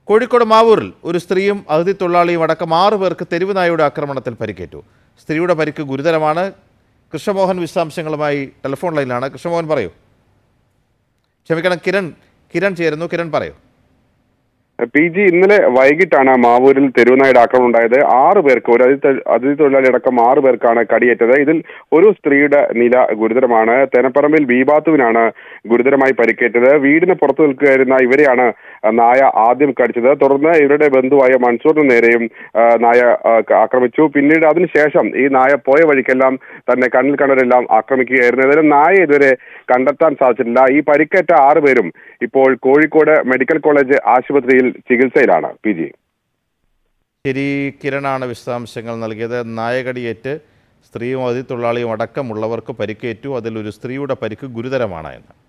കോഴിക്കോട് മാവൂരിൽ ഒരു സ്ത്രീയും അതിഥി തൊഴിലാളിയും അടക്കം ആറു പേർക്ക് തെരുവ് നായയുടെ ആക്രമണത്തിൽ പരിക്കേറ്റു സ്ത്രീയുടെ പരിക്ക് ഗുരുതരമാണ് കൃഷ്ണമോഹൻ വിശദാംശങ്ങളുമായി ടെലിഫോൺ ലൈനിലാണ് കൃഷ്ണമോഹൻ പറയൂ ക്ഷമിക്കണം കിരൺ കിരൺ ചേരുന്നു കിരൺ പറയൂ പി ജി ഇന്നലെ വൈകിട്ടാണ് മാവൂരിൽ തെരുവുനായുടെ ആക്രമണം ഉണ്ടായത് ആറ് പേർക്ക് ഒരു അതിഥി അതിഥി തൊഴിലാളി അടക്കം ആറ് പേർക്കാണ് കടിയേറ്റത് ഇതിൽ ഒരു സ്ത്രീയുടെ നില ഗുരുതരമാണ് തെനപ്പറമ്പിൽ ബീബാത്തുവിനാണ് ഗുരുതരമായി പരിക്കേറ്റത് വീടിന് പുറത്തു നിൽക്കുകയായിരുന്ന ഇവരെയാണ് നായ ആദ്യം കടിച്ചത് തുടർന്ന് ഇവരുടെ ബന്ധുവായ മൻസൂറിന് നേരെയും ആ, നായ ആ, ആക്രമിച്ചു പിന്നീട് അതിനുശേഷം ഈ നായ പോയ വഴിക്കെല്ലാം തന്നെ കണ്ണിൽ കണ്ടവരെല്ലാം ആക്രമിക്കുകയായിരുന്നു ഏതായാലും നായ ഇതുവരെ കണ്ടെത്താൻ സാധിച്ചിട്ടില്ല ഈ പരിക്കേറ്റ ആറ് പേരും ഇപ്പോൾ കോഴിക്കോട് മെഡിക്കൽ കോളേജ് ആശുപത്രിയിൽ ചികിത്സയിലാണ് പി ജി ശരി കിരണാണ് വിശദാംശങ്ങൾ നൽകിയത് നായകടിയേറ്റ് സ്ത്രീയും അതിഥി തൊഴിലാളിയും അടക്കമുള്ളവർക്ക് പരിക്കേറ്റു അതിലൊരു സ്ത്രീയുടെ പരിക്ക് ഗുരുതരമാണ് എന്ന്